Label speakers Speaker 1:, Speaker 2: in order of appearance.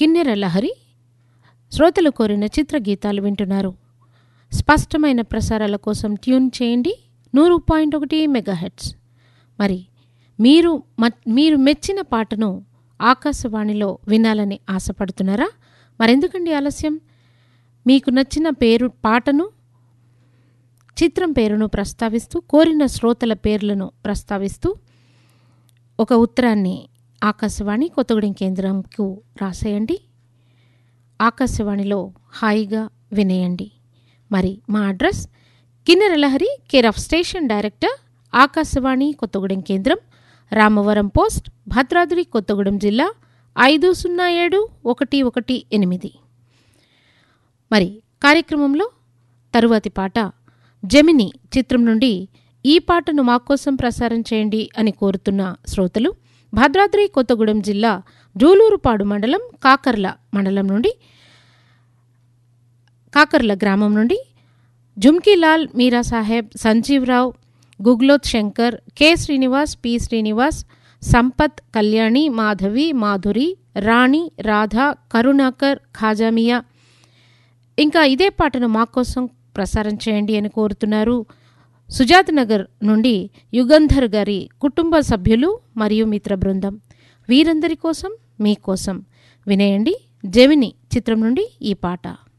Speaker 1: కిన్నెర లహరి శ్రోతలు కోరిన చిత్రగీతాలు వింటున్నారు స్పష్టమైన ప్రసారాల కోసం ట్యూన్ చేయండి నూరు పాయింట్ ఒకటి మెగాహెట్స్ మరి మీరు మ- మీరు మెచ్చిన పాటను ఆకాశవాణిలో వినాలని ఆశపడుతున్నారా మరెందుకండి ఆలస్యం మీకు నచ్చిన పేరు పాటను చిత్రం పేరును ప్రస్తావిస్తూ కోరిన శ్రోతల పేర్లను ప్రస్తావిస్తూ ఒక ఉత్తరాన్ని ఆకాశవాణి కొత్తగూడెం కేంద్రంకు రాసేయండి ఆకాశవాణిలో హాయిగా వినేయండి మరి మా address Kinnera Lahari care of station director Akashvani Kothagudem కేంద్రం రామవరం పోస్ట్ భద్రాద్రి కొత్తగూడెం జిల్లా ఐదు సున్నా ఏడు ఒకటి ఒకటి ఎనిమిది మరి కార్యక్రమంలో తరువాతి పాట జమిని చిత్రం నుండి ఈ పాటను మా కోసం ప్రసారం చేయండి అని కోరుతున్న శ్రోతలు భద్రాద్రి కొత్తగూడెం జిల్లా జూలూరుపాడు మండలం కాకర్ల మండలం నుండి కాకర్ల గ్రామం నుండి జుమ్కీలాల్ మీరా సాహెబ్ సంజీవరావు గుగ్లోత్ శంకర్ కె శ్రీనివాస్ పి శ్రీనివాస్ సంపత్ కళ్యాణి మాధవి మాధురి రాణి రాధ కరుణాకర్ ఖాజామియా ఇంకా ఇదే పాటను మా కోసం ప్రసారం చేయండి అని కోరుతున్నారు సుజాత్ నగర్ నుండి యుగంధర్ గారి కుటుంబ సభ్యులు మరియు మిత్ర బృందం వీరందరి కోసం మీకోసం వినేయండి జమిని చిత్రం నుండి ఈ పాట